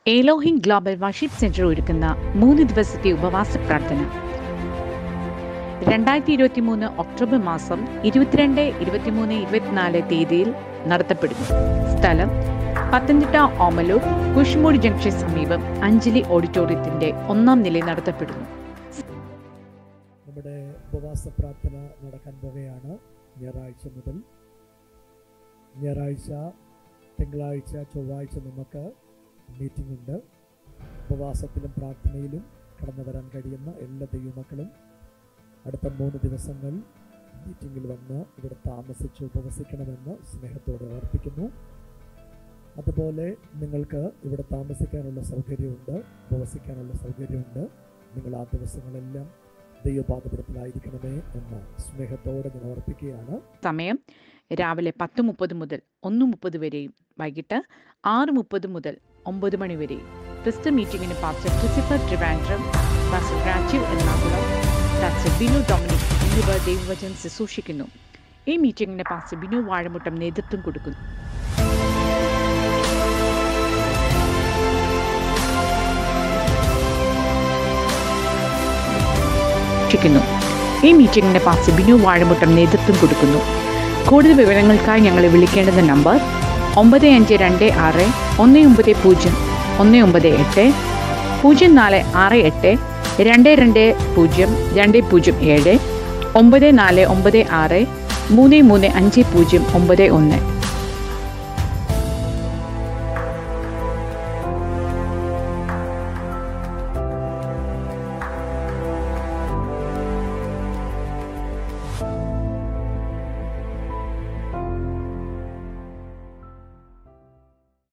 Elohim global worship centre ഒരുക്കുന്ന മൂന്ന് ദിവസത്തെ ഉപവാസ പ്രാർത്ഥന രണ്ടായിരത്തി ഇരുപത്തി മൂന്ന് ഒക്ടോബർ മാസം ഇരുപത്തിരണ്ട് ഇരുപത്തിമൂന്ന് ഇരുപത്തിനാല് തീയതിയിൽ നടത്തപ്പെടുന്നു സ്ഥലം പത്തനംതിട്ട ഓമലൂർ കുഷ്മൂടി ജംഗ്ഷൻ സമീപം അഞ്ജലി ഓഡിറ്റോറിയത്തിന്റെ ഒന്നാം നിലയിൽ നടത്തപ്പെടുന്നു നമ്മുടെ ഉപവാസ പ്രാർത്ഥന നടക്കാൻ പോകുകയാണ് ഞായറാഴ്ച മുതൽ ഞായറാഴ്ച തിങ്കളാഴ്ച ചൊവ്വാഴ്ച നമുക്ക് മീറ്റിംഗ് ഉണ്ട് ഉപവാസത്തിലും പ്രാർത്ഥനയിലും കടന്നു വരാൻ കഴിയുന്ന എല്ലാ ദൈവമക്കളും അടുത്ത മൂന്ന് ദിവസങ്ങൾ മീറ്റിങ്ങിൽ വന്ന് ഇവിടെ താമസിച്ച് ഉപവസിക്കണമെന്ന് സ്നേഹത്തോടെ ഓർപ്പിക്കുന്നു അതുപോലെ നിങ്ങൾക്ക് ഇവിടെ താമസിക്കാനുള്ള സൗകര്യമുണ്ട് ഉപവസിക്കാനുള്ള സൗകര്യമുണ്ട് നിങ്ങൾ ആ ദിവസങ്ങളെല്ലാം ദൈവപാതപടത്തിലായിരിക്കണമേ എന്ന് സ്നേഹത്തോടെ ഞാൻ ഓർപ്പിക്കുകയാണ് സമയം രാവിലെ പത്ത് മുപ്പത് മുതൽ ഒന്ന് മുപ്പത് വരെയും വൈകിട്ട് ആറ് മുപ്പത് മുതൽ ഒമ്പത് മണി വരെയും ക്രിസ്തു മീറ്റിംഗിന് pastor Christopher Trivandrum pastor Rajeev Ernakulam pastor Binu Dominic എന്നിവർ ദൈവവചനം ശുശ്രൂഷിക്കുന്നു ഈ മീറ്റിംഗിന് പാസ്റ്റർ ബിനു വാഴമുട്ടം നേതൃത്വം കൊടുക്കുന്നു ശുശ്രൂഷിക്കുന്നു ഈ മീറ്റിംഗിന് പാസ്റ്റർ ബിനു വാഴമുട്ടം നേതൃത്വം കൊടുക്കുന്നു കൂടുതൽ വിവരങ്ങൾക്കായി ഞങ്ങളെ വിളിക്കേണ്ടുന്ന നമ്പർ ഒമ്പത് അഞ്ച് രണ്ട് ആറ് ഒന്ന് ഒമ്പത് പൂജ്യം ഒന്ന് ഒമ്പത് എട്ട് പൂജ്യം നാല് ആറ് എട്ട് രണ്ട് രണ്ട് പൂജ്യം രണ്ട് പൂജ്യം ഏഴ് ഒമ്പത് നാല് ഒമ്പത് ആറ് മൂന്ന് മൂന്ന് അഞ്ച് പൂജ്യം ഒമ്പത് ഒന്ന്